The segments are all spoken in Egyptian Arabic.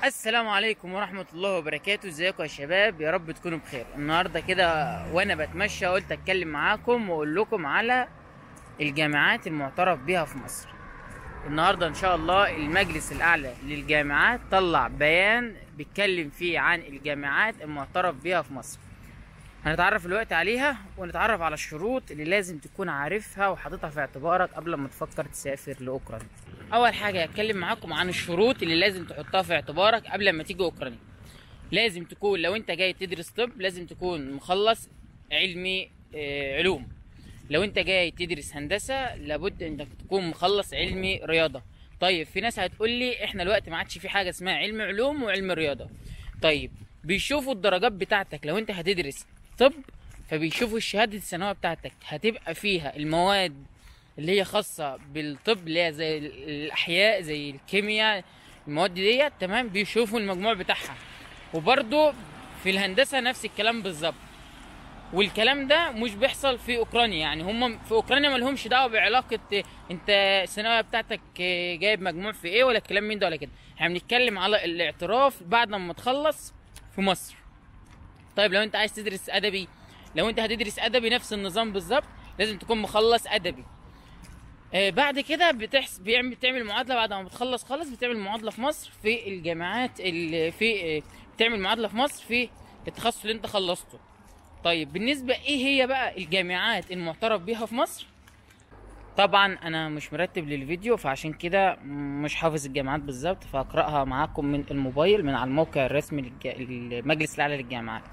السلام عليكم ورحمة الله وبركاته ازيكم يا شباب يا رب تكونوا بخير النهاردة كده وانا بتمشى قلت اتكلم معاكم واقول لكم على الجامعات المعترف بها في مصر النهاردة ان شاء الله المجلس الاعلى للجامعات طلع بيان بيتكلم فيه عن الجامعات المعترف بها في مصر هنتعرف الوقت عليها ونتعرف على الشروط اللي لازم تكون عارفها وحاططها في اعتبارك قبل ما تفكر تسافر لاوكرانيا اول حاجه هتكلم معاكم عن الشروط اللي لازم تحطها في اعتبارك قبل ما تيجي اوكرانيا لازم تكون لو انت جاي تدرس طب لازم تكون مخلص علمي آه، علوم لو انت جاي تدرس هندسه لابد انك تكون مخلص علمي رياضه طيب في ناس هتقول لي احنا الوقت ما عادش في حاجه اسمها علم علوم وعلم رياضه طيب بيشوفوا الدرجات بتاعتك لو انت هتدرس طب فبيشوفوا الشهاده الثانويه بتاعتك هتبقى فيها المواد اللي هي خاصه بالطب اللي هي زي الاحياء زي الكيمياء المواد ديت تمام بيشوفوا المجموع بتاعها وبرضو في الهندسه نفس الكلام بالظبط والكلام ده مش بيحصل في اوكرانيا يعني هم في اوكرانيا ما لهمش دعوه بعلاقه انت الثانويه بتاعتك جايب مجموع في ايه ولا الكلام من ده ولا كده احنا بنتكلم على الاعتراف بعد ما تخلص في مصر طيب لو انت عايز تدرس ادبي لو انت هتدرس ادبي نفس النظام بالظبط لازم تكون مخلص ادبي آه بعد كده بتحس بيعمل بتعمل معادله بعد ما بتخلص خالص بتعمل معادله في مصر في الجامعات اللي في آه بتعمل معادله في مصر في التخصص اللي انت خلصته طيب بالنسبه ايه هي بقى الجامعات المعترف بيها في مصر طبعا انا مش مرتب للفيديو فعشان كده مش حافظ الجامعات بالظبط فهقراها معاكم من الموبايل من على الموقع الرسمي للج... للمجلس الاعلى للجامعات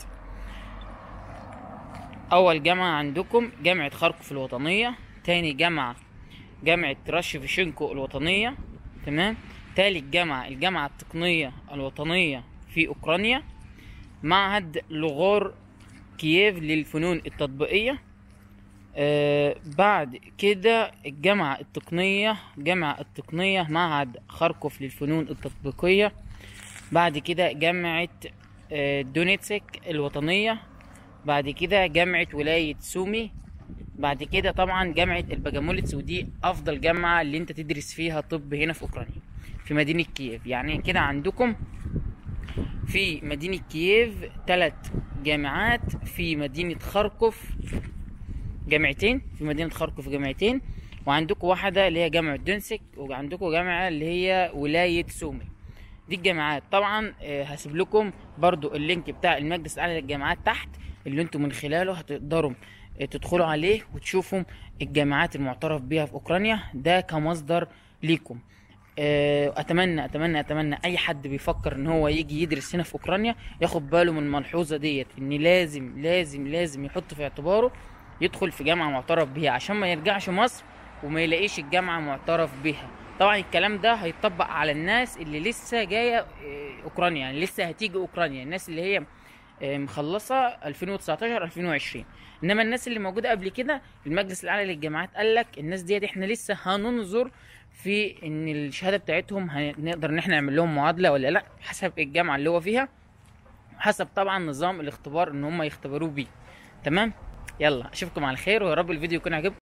اول جامعه عندكم جامعه خاركوف الوطنيه تاني جامعه جامعه راشفيشنكو الوطنيه تمام تالت جامعه الجامعه التقنيه الوطنيه في اوكرانيا معهد لغور كييف للفنون التطبيقيه آه بعد كده الجامعة التقنية جامعة التقنية معهد خاركوف للفنون التطبيقية بعد كده جامعة آه دونيتسك الوطنية بعد كده جامعة ولاية سومي بعد كده طبعا جامعة البجامولتس ودي أفضل جامعة اللي أنت تدرس فيها طب هنا في أوكرانيا في مدينة كييف يعني كده عندكم في مدينة كييف ثلاث جامعات في مدينة خاركوف جامعتين في مدينة خاركوف جامعتين وعندكم واحدة اللي هي جامعة دونسك وعندكم جامعة اللي هي ولاية سومي دي الجامعات طبعا هسيب لكم برضو اللينك بتاع المجلس الاعلى للجامعات تحت اللي انتم من خلاله هتقدروا تدخلوا عليه وتشوفوا الجامعات المعترف بيها في اوكرانيا ده كمصدر ليكم اتمنى اتمنى اتمنى اي حد بيفكر ان هو يجي يدرس هنا في اوكرانيا ياخد باله من الملحوظه ديت ان لازم لازم لازم يحط في اعتباره يدخل في جامعه معترف بيها عشان ما يرجعش مصر وما يلاقيش الجامعه معترف بيها طبعا الكلام ده هيطبق على الناس اللي لسه جايه اوكرانيا يعني لسه هتيجي اوكرانيا الناس اللي هي مخلصه 2019 2020 انما الناس اللي موجوده قبل كده المجلس الاعلى للجامعات قال لك الناس ديت احنا لسه هننظر في ان الشهاده بتاعتهم هنقدر ان احنا نعمل لهم معادله ولا لا حسب الجامعه اللي هو فيها حسب طبعا نظام الاختبار ان هم يختبروه بيه تمام يلا اشوفكم على خير ويا رب الفيديو يكون عجبكم